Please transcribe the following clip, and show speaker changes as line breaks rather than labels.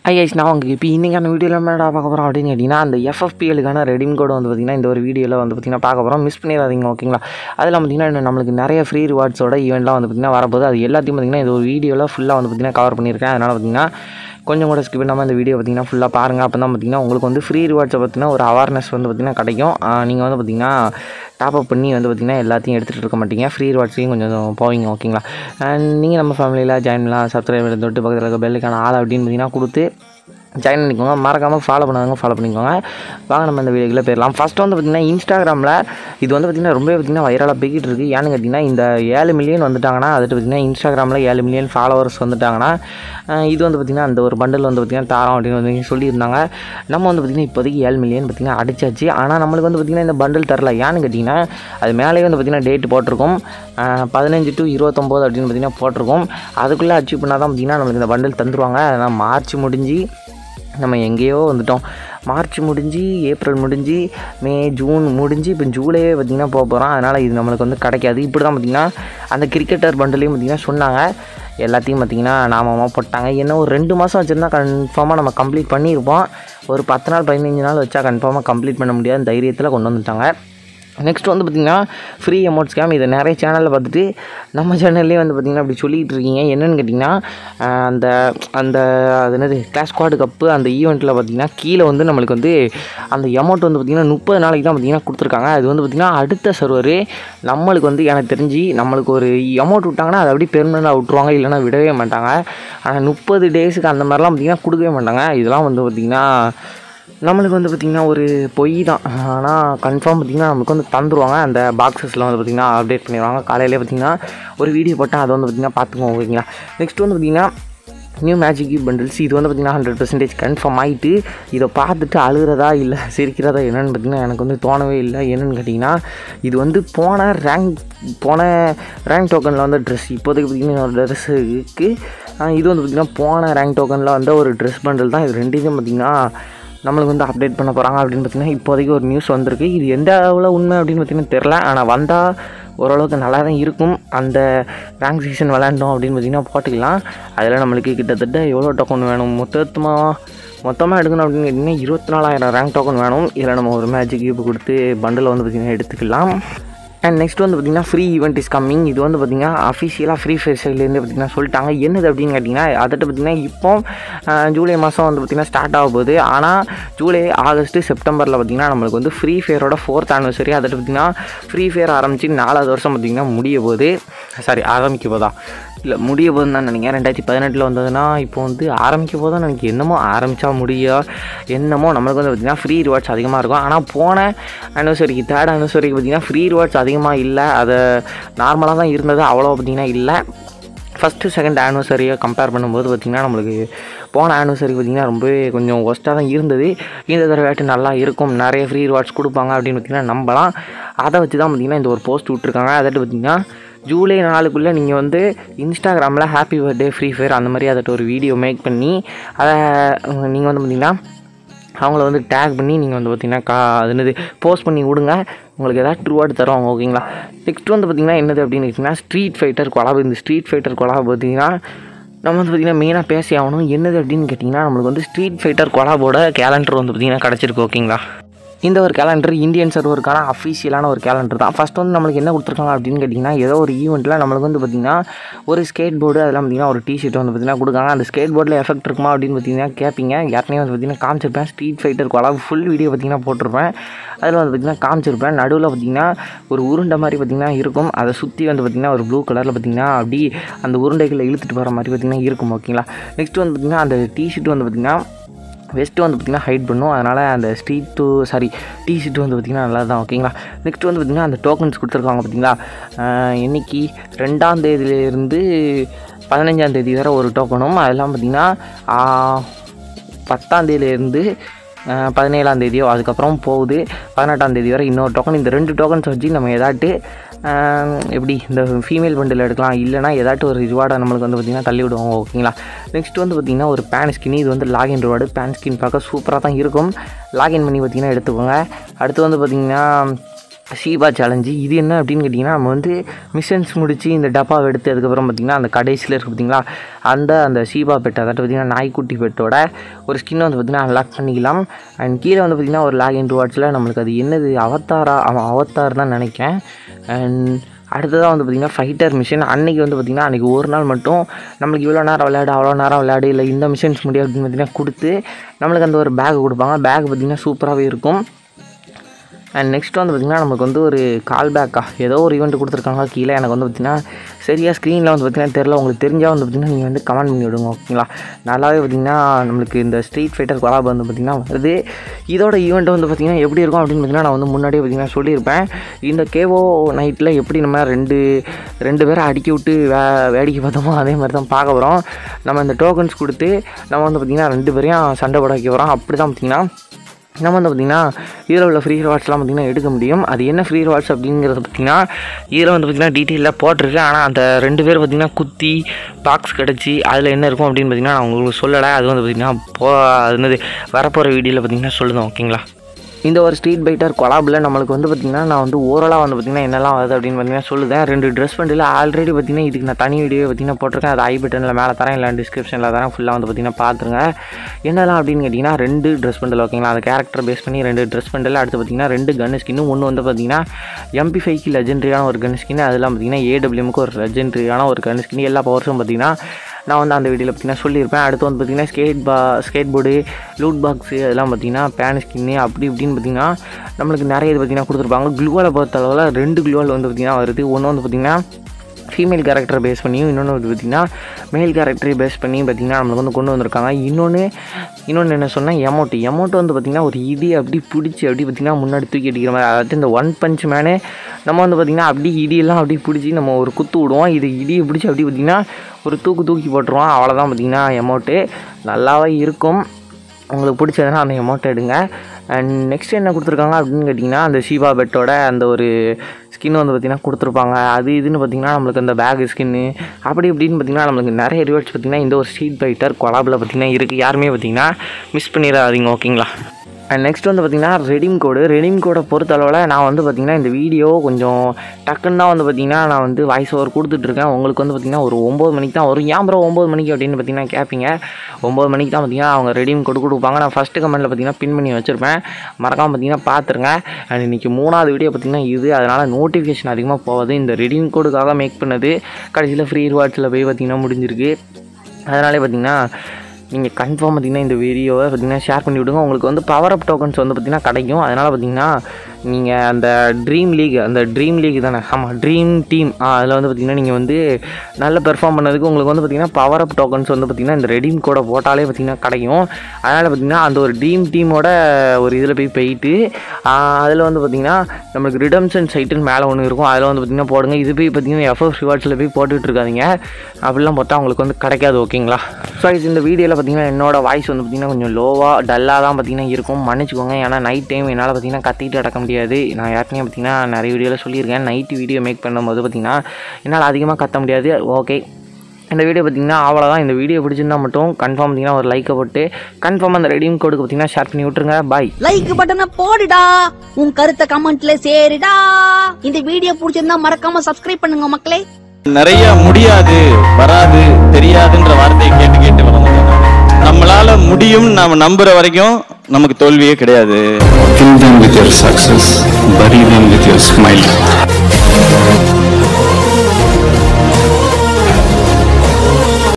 IS நான் உங்களுக்கு இப்போ இன்றைக்கான வீடியோவில் மேடா பார்க்க போகிறோம் அப்படின்னு கேட்டிங்கன்னா அந்த எஃப்எஃபிஎலுக்கான ரெடீம் கோடு வந்து பார்த்திங்கன்னா இந்த ஒரு வீடியோவில் வந்து பார்த்திங்கன்னா பார்க்க போகிறோம் மிஸ் பண்ணிடாதீங்க ஓகேங்களா அதில் பார்த்திங்கன்னா இன்னும் நம்மளுக்கு நிறைய ஃப்ரீ ரிவார்ட்ஸோட ஈவெண்ட்லாம் வந்து பார்த்திங்கன்னா வரப்போகுது அது எல்லாத்தையும் பார்த்திங்கன்னா இந்த ஒரு வீடியோவில் ஃபுல்லாக வந்து பார்த்திங்கன்னா கவர் பண்ணியிருக்கேன் அதனால் பார்த்திங்கன்னா கொஞ்சம் கூட ஸ்கிப் பண்ணாமல் இந்த வீடியோ பார்த்திங்கன்னா ஃபுல்லாக பாருங்கள் அப்போ தான் பார்த்திங்கன்னா உங்களுக்கு வந்து ஃப்ரீ ரிவார்ட்ஸை பற்றின ஒரு அவேர்னஸ் வந்து பார்த்திங்கன்னா கிடைக்கும் நீங்கள் வந்து பார்த்திங்கன்னா டாப் அப் பண்ணி வந்து பார்த்திங்கன்னா எல்லாத்தையும் எடுத்துகிட்டு இருக்க மாட்டீங்க ஃப்ரீ ரிவார்ட்ஸையும் கொஞ்சம் போவீங்க ஓகேங்களா அண்ட் நீங்கள் நம்ம ஃபேமிலியில் ஜாயின் பண்ணலாம் சப்ஸ்கிரைப் தொட்டு பக்கத்தில் இருக்க பெல்லுக்கான ஆள் அப்படின்னு பார்த்திங்கன்னா கொடுத்து ஜாயின் பண்ணிக்கோங்க மறக்காமல் ஃபாலோ பண்ணாதவங்க ஃபாலோ பண்ணிக்கோங்க வாங்க நம்ம இந்த வீடியோக்குள்ளே போயிடலாம் ஃபஸ்ட்டு வந்து பார்த்திங்கன்னா இன்ஸ்டாகிராமில் இது வந்து பார்த்திங்கன்னா ரொம்ப பார்த்திங்கன்னா வைரலாக போய்கிட்டு இருக்குது ஏன்னு கேட்டிங்கன்னா இந்த ஏழு மில்லியன் வந்துட்டாங்கன்னா அதுட்டு பார்த்திங்கன்னா இன்ஸ்டாகிராமில் ஏழு மில்லியன் ஃபாலோவர்ஸ் வந்துட்டாங்கன்னா அஹ் இது வந்து பார்த்திங்கன்னா அந்த ஒரு பண்டில் வந்து பார்த்திங்கன்னா தாரோம் அப்படின்னு வந்து சொல்லியிருந்தாங்க நம்ம வந்து பார்த்திங்கன்னா இப்போதைக்கு ஏழு மில்லியன் பார்த்திங்கன்னா அடிச்சாச்சு ஆனால் நம்மளுக்கு வந்து பார்த்திங்கன்னா இந்த பண்டில் தரல ஏன்னு கேட்டிங்கன்னா அது மேலேயே வந்து பார்த்திங்கன்னா டேட் போட்டிருக்கோம் அஹ் பதினஞ்சு டு இருபத்தொம்போது அப்படின்னு பார்த்திங்கன்னா போட்டிருக்கோம் அதுக்குள்ளே அச்சீவ் பண்ணால் தான் பார்த்திங்கன்னா நம்மளுக்கு இந்த பண்டில் தந்துருவாங்க அதனால் மார்ச் முடிஞ்சு நம்ம எங்கேயோ வந்துட்டோம் மார்ச் முடிஞ்சு ஏப்ரல் முடிஞ்சு மே ஜூன் முடிஞ்சு இப்போ ஜூலையே பார்த்திங்கன்னா போக போகிறோம் அதனால் இது நம்மளுக்கு வந்து கிடைக்காது இப்படி தான் பார்த்திங்கன்னா அந்த கிரிக்கெட்டர் பண்டலையும் பார்த்திங்கன்னா சொன்னாங்க எல்லாத்தையும் பார்த்திங்கன்னா நாமமாக போட்டாங்க என்ன ஒரு ரெண்டு மாதம் வச்சுருந்தா கன்ஃபார்மாக நம்ம கம்ப்ளீட் பண்ணியிருப்போம் ஒரு பத்து நாள் பதினஞ்சு நாள் வச்சா கன்ஃபார்மாக கம்ப்ளீட் பண்ண முடியாத தைரியத்தில் கொண்டு வந்துட்டாங்க நெக்ஸ்ட் வந்து பார்த்திங்கன்னா ஃப்ரீ அமௌண்ட் ஸ்கேம் இதை நிறைய சேனலில் பார்த்துட்டு நம்ம சேனல்லே வந்து பார்த்திங்கன்னா அப்படி சொல்லிகிட்டு இருக்கீங்க என்னென்னு கேட்டிங்கன்னா ஆஹ் அந்த அந்த அது என்னது கிளாஸ் ஸ்குவாடு கப்பு அந்த ஈவெண்ட்டில் பார்த்திங்கன்னா கீழே வந்து நம்மளுக்கு வந்து அந்த அமௌண்ட் வந்து பார்த்திங்கன்னா முப்பது நாளைக்கு தான் பார்த்திங்கன்னா கொடுத்துருக்காங்க அது வந்து பார்த்திங்கன்னா அடுத்த சர்வரு நம்மளுக்கு வந்து எனக்கு தெரிஞ்சு நம்மளுக்கு ஒரு அமௌண்ட் விட்டாங்கன்னா அதை அப்படியே பெர்மனண்டாக விட்ருவாங்க இல்லைன்னா விடவே மாட்டாங்க ஆனால் முப்பது டேஸுக்கு அந்த மாதிரிலாம் பார்த்திங்கன்னா கொடுக்கவே மாட்டாங்க இதெல்லாம் வந்து பார்த்திங்கன்னா நம்மளுக்கு வந்து பார்த்திங்கன்னா ஒரு பொய் தான் ஆனால் கன்ஃபார்ம் பார்த்திங்கன்னா நமக்கு வந்து தந்துருவாங்க அந்த பாக்ஸஸில் வந்து பார்த்திங்கன்னா அப்டேட் பண்ணிடுவாங்க காலையிலே பார்த்திங்கன்னா ஒரு வீடியோ போட்டால் அதை வந்து பார்த்திங்கன்னா பார்த்துக்கோங்க ஓகேங்களா நெக்ஸ்ட் வந்து பார்த்திங்கன்னா நியூ மேஜிக் பண்டில்ஸ் இது வந்து பார்த்திங்கன்னா ஹண்ட்ரட் பர்சன்டேஜ் கன்ஃபார்ம் ஆகிட்டு இதை பார்த்துட்டு அழுகிறதா இல்லை சிரிக்கிறதா என்னென்னு பார்த்திங்கன்னா எனக்கு வந்து தோணவே இல்லை என்னென்னு கேட்டிங்கன்னா இது வந்து போன ரேங்க் போன ரேங்க் டோக்கனில் வந்து ட்ரெஸ் இப்போதைக்கு பார்த்திங்கன்னா ஒரு ட்ரெஸ்ஸுக்கு இது வந்து பார்த்திங்கன்னா போன ரேங்க் டோக்கனில் வந்து ஒரு ட்ரெஸ் பண்டில் தான் இது ரெண்டையும் பார்த்திங்கன்னா நம்மளுக்கு வந்து அப்டேட் பண்ண போகிறாங்க அப்படின்னு பார்த்தீங்கன்னா இப்போதைக்கு ஒரு நியூஸ் வந்திருக்கு இது எந்த அளவில் உண்மை அப்படின்னு பார்த்தீங்கன்னா தெரில ஆனால் வந்தால் ஓரளவுக்கு நல்லா தான் இருக்கும் அந்த ரேங்க் சீசன் விளாண்டோம் அப்படின்னு பார்த்தீங்கன்னா போட்டுக்கலாம் அதில் நம்மளுக்கு கிட்டத்தட்ட எவ்வளோ டோக்கன் வேணும் மொத்தமாக மொத்தமாக எடுக்கணும் அப்படின்னு கேட்டிங்கன்னா இருபத்தி நாலாயிரம் ரேங்க் டோக்கன் வேணும் இதில் நம்ம ஒரு மேஜிக் கியூப் கொடுத்து பண்டில் வந்து பார்த்திங்கன்னா எடுத்துக்கலாம் அண்ட் நெக்ஸ்ட் வந்து பார்த்திங்கன்னா ஃப்ரீ ஈவெண்ட் இஸ் கம்மிங் இது வந்து பார்த்திங்கன்னா அஃபிஷியலாக ஃப்ரீ ஃபயர் சைட்லேருந்து பார்த்திங்கன்னா சொல்லிட்டாங்க என்னது அப்படின்னு கேட்டிங்கன்னா அதட்டு பார்த்திங்கன்னா இப்போ ஆஹ், ஜூலை மாதம் வந்து பார்த்திங்கன்னா ஸ்டார்ட் ஆக போகுது ஆனால் ஜூலை ஆகஸ்ட்டு செப்டம்பரில் பார்த்திங்கன்னா நம்மளுக்கு வந்து ஃப்ரீ ஃபயரோட ஃபோர்த் ஆனிவர்சரி அதட்டு பார்த்திங்கன்னா ஃப்ரீ ஃபயர் ஆரம்பித்து நாலாவது வருஷம் பார்த்திங்கன்னா முடிய போகுது சாரி ஆரம்பிக்க போதா இல்லை முடிய போதுன்னு தான் நினைக்கிறேன் ரெண்டாயிரத்தி பதினெட்டில் வந்ததுன்னா இப்போ வந்து ஆரம்பிக்க போதும் எனக்கு என்னமோ ஆரம்பித்தா முடிய என்னமோ நம்மளுக்கு வந்து பார்த்திங்கன்னா ஃப்ரீ ரிவார்ட்ஸ் அதிகமாக இருக்கும் ஆனால் போன ஆனிவர்சரிக்கு தேர்ட் ஆனிவர்சரிக்கு பார்த்திங்கன்னா ஃப்ரீ ரிவார்ட்ஸ் அதிகமாக இல்லை அதை நார்மலாக தான் இருந்தது அவ்வளோ பார்த்திங்கன்னா இல்லை ஃபஸ்ட்டு செகண்ட் ஆனிவர்சரியை கம்பேர் பண்ணும்போது பார்த்திங்கன்னா நம்மளுக்கு போன ஆனிவர்சரி பார்த்திங்கன்னா ரொம்பவே கொஞ்சம் ஒஸ்ட்டாக தான் இருந்தது இந்த தடவையாட்டு நல்லா இருக்கும் நிறைய ஃப்ரீ ரிவார்ட்ஸ் கொடுப்பாங்க அப்படின்னு பார்த்திங்கன்னா நம்பலாம் அதை வச்சு தான் பார்த்திங்கன்னா இந்த ஒரு போஸ்ட் விட்ருக்காங்க அதாட்டு பார்த்திங்கன்னா ஜூலை நாளுக்குள்ளே நீங்கள் வந்து இன்ஸ்டாகிராமில் ஹாப்பி பர்த்டே ஃப்ரீ ஃபயர் அந்த மாதிரி அதட்ட ஒரு வீடியோ மேக் பண்ணி அதை நீங்கள் வந்து பார்த்திங்கன்னா அவங்கள வந்து டேக் பண்ணி நீங்கள் வந்து பார்த்திங்கன்னா கா அது என்னது போஸ்ட் பண்ணி விடுங்க உங்களுக்கு ஏதாவது ட்ரூவார்டு தருவாங்க ஓகேங்களா நெக்ஸ்ட் வந்து பார்த்திங்கன்னா என்னது அப்படின்னு கேட்டிங்கன்னா ஸ்ட்ரீட் ஃபைட்டர் கொலாபு இந்த ஸ்ட்ரீட் ஃபைட்டர் கொலாபு பார்த்திங்கன்னா நம்ம வந்து பார்த்திங்கன்னா மெயினாக பேசி ஆகணும் என்னது அப்படின்னு கேட்டிங்கன்னா நம்மளுக்கு வந்து ஸ்ட்ரீட் ஃபைட்டர் கொலாபோட கேலண்டர் வந்து பார்த்திங்கன்னா கிடச்சிருக்கு ஓகேங்களா இந்த ஒரு கேலண்டர் இந்தியன் சர்வருக்கான அஃபிஷியலான ஒரு கேலண்டர் தான் ஃபஸ்ட் வந்து நம்மளுக்கு என்ன கொடுத்துருக்காங்க அப்படின்னு கேட்டிங்கன்னா ஏதோ ஒரு ஈவெண்ட்டில் நம்மளுக்கு வந்து பார்த்திங்கன்னா ஒரு ஸ்கேட் போர்டு அதெல்லாம் பார்த்திங்கன்னா ஒரு டிஷர்ட் வந்து பார்த்திங்கன்னா கொடுக்காங்க அந்த ஸ்கேட் போர்டில் எஃபெக்ட் இருக்குமா அப்படின்னு பார்த்தீங்கன்னா கேட்பீங்க ஏற்கனவே வந்து பார்த்திங்கன்னா காமிச்சிருப்பேன் street fighter collab full video பார்த்திங்கன்னா போட்டிருப்பேன் அதில் வந்து பார்த்திங்கன்னா காமிச்சிருப்பேன் நடுவில் பார்த்திங்கன்னா ஒரு உருண்டை மாதிரி பார்த்திங்கன்னா இருக்கும் அதை சுற்றி வந்து பார்த்திங்கன்னா ஒரு ப்ளூ கலரில் பார்த்திங்கன்னா அப்படி அந்த உருண்டைகளை இழுத்துட்டு போகிற மாதிரி பார்த்திங்கன்னா இருக்கும் ஓகேங்களா நெக்ஸ்ட் வந்து பார்த்திங்கன்னா அந்த டிஷர்ட் வந்து பார்த்திங்கன்னா வெஸ்ட்டு வந்து பார்த்திங்கன்னா ஹைட் பண்ணும் அதனால் அந்த ஸ்ட்ரீட் டூ சாரி டிஷர்ட் வந்து பார்த்திங்கன்னா நல்லா தான் ஓகேங்களா நெக்ஸ்ட் வந்து பார்த்திங்கன்னா அந்த டோக்கன்ஸ் கொடுத்துருக்காங்க பார்த்தீங்களா இன்னைக்கு ரெண்டாம் தேதியிலேருந்து பதினஞ்சாம் தேதி வரை ஒரு டோக்கனும் அதெல்லாம் பார்த்திங்கன்னா பத்தாம் தேதியிலேருந்து பதினேழாம் தேதியோ அதுக்கப்புறம் போகுது பதினெட்டாம் தேதி வரை இன்னொரு டோக்கன் இந்த ரெண்டு டோக்கன்ஸ் வச்சு நம்ம ஏதாட்டு ஆஹ், எப்படி இந்த ஃபீமேல் பண்டில் எடுக்கலாம் இல்லைனா ஏதாட்டும் ஒரு ரிவார்டை நம்மளுக்கு வந்து பார்த்திங்கன்னா தள்ளி விடுவாங்க ஓகேங்களா நெக்ஸ்ட் வந்து பார்த்திங்கன்னா ஒரு பேன் ஸ்கின் இது வந்து லாகின் ரிவார்டு பேன் ஸ்கின் பார்க்க சூப்பராக தான் இருக்கும் லாகின் பண்ணி பார்த்திங்கன்னா எடுத்துக்கோங்க அடுத்து வந்து பார்த்திங்கன்னா ஷீபா சேலஞ்சு இது என்ன அப்படின்னு கேட்டிங்கன்னா நம்ம வந்து மிஷன்ஸ் முடித்து இந்த டப்பாவை எடுத்து அதுக்கப்புறம் பார்த்திங்கன்னா அந்த கடைசியில் இருக்குது பார்த்திங்களா அந்த அந்த ஷீபா பெட் அதாவது பார்த்திங்கன்னா நாய்க்குட்டி பெட்டோட ஒரு ஸ்கின் வந்து பார்த்திங்கன்னா அன்லாக் பண்ணிக்கலாம் அண்ட் கீழே வந்து பார்த்திங்கன்னா ஒரு லாகின் டுவார்ட்ஸில் நம்மளுக்கு அது என்னது அவத்தாரா அவன் அவத்தார் தான் நினைக்கிறேன் அண்ட் அடுத்ததாக வந்து பார்த்திங்கன்னா ஃபைட்டர் மிஷின் அன்றைக்கி வந்து பார்த்திங்கன்னா அன்றைக்கி ஒரு நாள் மட்டும் நம்மளுக்கு இவ்வளோ நேரம் விளையாடு அவ்வளோ நேரம் விளையாடு இல்லை இந்த மிஷின்ஸ் முடியும் அப்படின்னு பார்த்திங்கன்னா கொடுத்து நம்மளுக்கு அந்த ஒரு பேக் கொடுப்பாங்க பேக் பார்த்திங்கன்னா சூப்பராகவே இருக்கும் அண்ட் நெக்ஸ்ட் வந்து பார்த்திங்கன்னா நமக்கு வந்து ஒரு கால் பேக்கா ஏதோ ஒரு ஈவெண்ட் கொடுத்துருக்காங்க கீழே எனக்கு வந்து பார்த்திங்கன்னா சரியாக ஸ்க்ரீனில் வந்து பார்த்திங்கன்னா தெரில உங்களுக்கு தெரிஞ்சால் வந்து பார்த்திங்கன்னா நீங்கள் வந்து கமெண்ட் பண்ணி விடுங்க ஓகேங்களா நல்லாவே பார்த்திங்கன்னா நம்மளுக்கு இந்த ஸ்ட்ரீட் ஃபைட்டர் கொலாப் வந்து பார்த்திங்கன்னா வருது இதோட ஈவெண்ட் வந்து பார்த்திங்கன்னா எப்படி இருக்கும் அப்படின்னு பார்த்திங்கன்னா நான் வந்து முன்னாடியே பார்த்திங்கன்னா சொல்லியிருப்பேன் இந்த கேவோ நைட்டில் எப்படி நம்ம ரெண்டு ரெண்டு பேரை அடிக்கி விட்டு வே வேடிக்கை பார்த்தோமோ அதே மாதிரி தான் பார்க்க போகிறோம் நம்ம இந்த டோக்கன்ஸ் கொடுத்து நம்ம வந்து பார்த்திங்கன்னா ரெண்டு பேரையும் சண்டை போட வைக்க போகிறோம் அப்படி தான் பார்த்திங்கன்னா நம்ம வந்து பார்த்திங்கன்னா இதில் உள்ள ஃப்ரீ ரிவார்ட்ஸ்லாம் பார்த்திங்கன்னா எடுக்க முடியும் அது என்ன ஃப்ரீ ரிவார்ட்ஸ் அப்படிங்கிறது பார்த்திங்கன்னா இதில் வந்து பார்த்திங்கன்னா டீட்டெயிலாக போட்டிருக்கு ஆனால் அந்த ரெண்டு பேர் பார்த்திங்கன்னா குத்தி பாக்ஸ் கிடச்சி அதில் என்ன இருக்கும் அப்படின்னு பார்த்திங்கன்னா நான் உங்களுக்கு சொல்லலை அது வந்து பார்த்திங்கன்னா போ அது என்னது வரப்போகிற வீடியோவில் பார்த்திங்கன்னா சொல்லுதோம் ஓகேங்களா இந்த ஒரு ஸ்ட்ரீட் பைட்டர் கொலாபில் நம்மளுக்கு வந்து பார்த்திங்கன்னா நான் வந்து ஓவராலாக வந்து பார்த்திங்கன்னா என்னெல்லாம் வருது அப்படின்னு பார்த்தீங்கன்னா சொல்லுதேன் ரெண்டு ட்ரெஸ் பண்ணில் ஆல்ரெடி பார்த்திங்கன்னா இதுக்கு நான் தனி வீடியோ பார்த்திங்கன்னா போட்டிருக்கேன் அது ஐ பட்டனில் மேலே தரேன் இல்லை டிஸ்கிரிப்ஷனில் தரேன் ஃபுல்லாக வந்து பார்த்திங்கன்னா பார்த்துருங்க என்னெல்லாம் அப்படின்னு கேட்டிங்கன்னா ரெண்டு ட்ரெஸ் பண்டில் ஓகேங்களா அந்த கேரக்டர் பேஸ் பண்ணி ரெண்டு ட்ரெஸ் பண்டில் அடுத்து பார்த்திங்கன்னா ரெண்டு கன் ஸ்கின்னு ஒன்று வந்து பார்த்திங்கன்னா எம்பி ஃபைவ்க்கு லெஜெண்டரியான ஒரு கன் ஸ்கின் அதெல்லாம் பார்த்திங்கன்னா ஏடபிள்யூமுக்கு ஒரு லெஜெண்டரியான ஒரு கன் ஸ்கின் எல்லா பவர்ஸும் பார்த்திங்கன்னா நான் வந்து அந்த வீடியோவில் பார்த்திங்கன்னா சொல்லியிருப்பேன் அடுத்து வந்து பார்த்திங்கன்னா ஸ்கேட் பா ஸ்கேட் போர்டு லூட் பாக்ஸு அதெல்லாம் பார்த்திங்கன்னா பேன் ஸ்கின்னு அப்படி இப்படின்னு பார்த்திங்கன்னா நம்மளுக்கு நிறைய இது பார்த்திங்கன்னா கொடுத்துருப்பாங்க க்ளூவாலை பொறுத்த அளவில் ரெண்டு க்ளூவால் வந்து பார்த்திங்கன்னா வருது ஒன்று வந்து பார்த்திங்கன்னா ஃபீமேல் கேரக்டரை பேஸ் பண்ணியும் இன்னொன்று வந்து பார்த்திங்கன்னா மேல் கேரக்டரை பேஸ் பண்ணி பார்த்திங்கன்னா நம்மளுக்கு வந்து கொண்டு வந்திருக்காங்க இன்னொன்று இன்னொன்று என்ன சொன்னால் எமௌண்ட் எமௌண்ட் வந்து பார்த்திங்கன்னா ஒரு இடி அப்படி பிடிச்சி அப்படி பார்த்திங்கன்னா முன்னாடி தூக்கி அடிக்கிற மாதிரி அதாவது இந்த ஒன் பஞ்ச் மேனே நம்ம வந்து பார்த்திங்கன்னா அப்படி இடியெல்லாம் அப்படி பிடிச்சி நம்ம ஒரு குத்து விடுவோம் இது இடியை பிடிச்சி அப்படி பார்த்திங்கன்னா ஒரு தூக்கு தூக்கி போட்டுருவோம் அவ்வளோதான் பார்த்திங்கன்னா எமௌண்ட்டு நல்லாவே இருக்கும் உங்களுக்கு பிடிச்சதுன்னா அந்த அமௌண்ட் எடுங்க அண்ட் நெக்ஸ்ட் என்ன கொடுத்துருக்காங்க அப்படின்னு கேட்டிங்கன்னா அந்த ஷீபா பெட்டோட அந்த ஒரு ஸ்கின் வந்து பார்த்திங்கன்னா கொடுத்துருப்பாங்க அது இதுன்னு பார்த்திங்கன்னா நம்மளுக்கு அந்த பேக் ஸ்கின்னு அப்படி இப்படின்னு பார்த்திங்கன்னா நம்மளுக்கு நிறைய ரிவார்ட்ஸ் பார்த்திங்கன்னா இந்த ஒரு ஸ்ட்ரீட் ஃபைட்டர் கொலாபில் பார்த்திங்கன்னா இருக்குது யாருமே பார்த்திங்கன்னா மிஸ் பண்ணிடாதீங்க ஓகேங்களா அண்ட் நெக்ஸ்ட் வந்து பார்த்திங்கன்னா ரெடீம் கோடு ரெடீம் கோடை பொறுத்தளவில் நான் வந்து பார்த்திங்கன்னா இந்த வீடியோ கொஞ்சம் டக்குன்னு தான் வந்து பார்த்திங்கன்னா நான் வந்து வாய்ஸ் ஓவர் கொடுத்துட்ருக்கேன் உங்களுக்கு வந்து பார்த்திங்கன்னா ஒரு ஒம்பது மணிக்கு தான் வரும் ஏன் ப்ரோ ஒம்பது மணிக்கு அப்படின்னு பார்த்திங்கன்னா கேட்பீங்க ஒம்பது மணிக்கு தான் பார்த்திங்கன்னா அவங்க ரெடீம் கோடு கொடுப்பாங்க நான் ஃபஸ்ட்டு கமெண்ட்டில் பார்த்திங்கன்னா பின் பண்ணி வச்சுருப்பேன் மறக்காமல் பார்த்திங்கன்னா பார்த்துருங்க அண்ட் இன்றைக்கி மூணாவது வீடியோ பார்த்திங்கன்னா இது அதனால் நோட்டிஃபிகேஷன் அதிகமாக போகாது இந்த ரெடீம் கோடுக்காக மேக் பண்ணது கடைசியில் ஃப்ரீ ரிவார்ட்ஸில் போய் பார்த்திங்கன்னா முடிஞ்சிருக்கு அதனாலே பார்த்திங்கன்னா நீங்கள் கன்ஃபார்ம் பார்த்தீங்கன்னா இந்த வீடியோவை பார்த்தீங்கன்னா ஷேர் பண்ணி விடுங்க உங்களுக்கு வந்து பவர் அப் டோக்கன்ஸ் வந்து பார்த்திங்கன்னா கிடைக்கும் அதனால் பார்த்தீங்கன்னா நீங்கள் அந்த ட்ரீம் லீக் அந்த ட்ரீம் லீக் தானே ஆமாம் ட்ரீம் டீம் அதில் வந்து பார்த்திங்கன்னா நீங்கள் வந்து நல்ல பெர்ஃபார்ம் பண்ணதுக்கு உங்களுக்கு வந்து பார்த்திங்கன்னா பவர் அப் டோக்கன்ஸ் வந்து பார்த்திங்கன்னா இந்த ரெடீம் கோடை போட்டாலே பார்த்திங்கன்னா கிடைக்கும் அதனால் பார்த்திங்கன்னா அந்த ஒரு ட்ரீம் டீமோட ஒரு இதில் போய் போயிட்டு அதில் வந்து பார்த்திங்கன்னா நம்மளுக்கு ரிடம்ஷன் சைட்டுன்னு மேலே ஒன்று இருக்கும் அதில் வந்து பார்த்திங்கன்னா போடுங்க இது போய் பார்த்திங்கன்னா எஃப்எஃப் ரிவார்ட்ஸில் போய் போட்டுட்டு இருக்காதீங்க அப்படிலாம் போட்டால் உங்களுக்கு வந்து கிடைக்காது ஓகேங்களா ஸோ இது இந்த வீடியோவில் பார்த்திங்கன்னா என்னோட வாய்ஸ் வந்து பார்த்திங்கன்னா கொஞ்சம் லோவாக டல்லாக தான் பார்த்திங்கன்னா இருக்கும் மன்னிச்சுக்கோங்க ஏன்னா நைட் டைம் என்னால் பார்த்திங்கன்னா கத்திட்டு அடக்க முடியாது நான் ஏற்கனவே பார்த்திங்கன்னா நிறைய வீடியோவில் சொல்லியிருக்கேன் நைட்டு வீடியோ மேக் பண்ணும்போது பார்த்திங்கன்னா என்னால் அதிகமாக கத்த முடியாது ஓகே இந்த வீடியோ பார்த்திங்கன்னா அவ்வளோதான் இந்த வீடியோ பிடிச்சிருந்தா மட்டும் கன்ஃபார்ம் பார்த்திங்கன்னா ஒரு லைக்கை போட்டு கன்ஃபார்ம் அந்த ரெடியும் கோடுக்கு பார்த்திங்கன்னா ஷேர் பண்ணி விட்ருங்க பாய்
லைக் பட்டனை போடுடா உன் கருத்தை கமெண்ட்ல சேருடா இந்த வீடியோ பிடிச்சிருந்தா மறக்காம சப்ஸ்கிரைப் பண்ணுங்க மக்களே
நிறைய முடியாது வராது தெரியாதுன்ற வார்த்தையை கேட்டு கேட்டு வளர்ந்தோம் நம்மளால முடியும் நாம நம்புற வரைக்கும் நமக்கு தோல்வியே கிடையாது
Kill them with your success, bury them with your smile.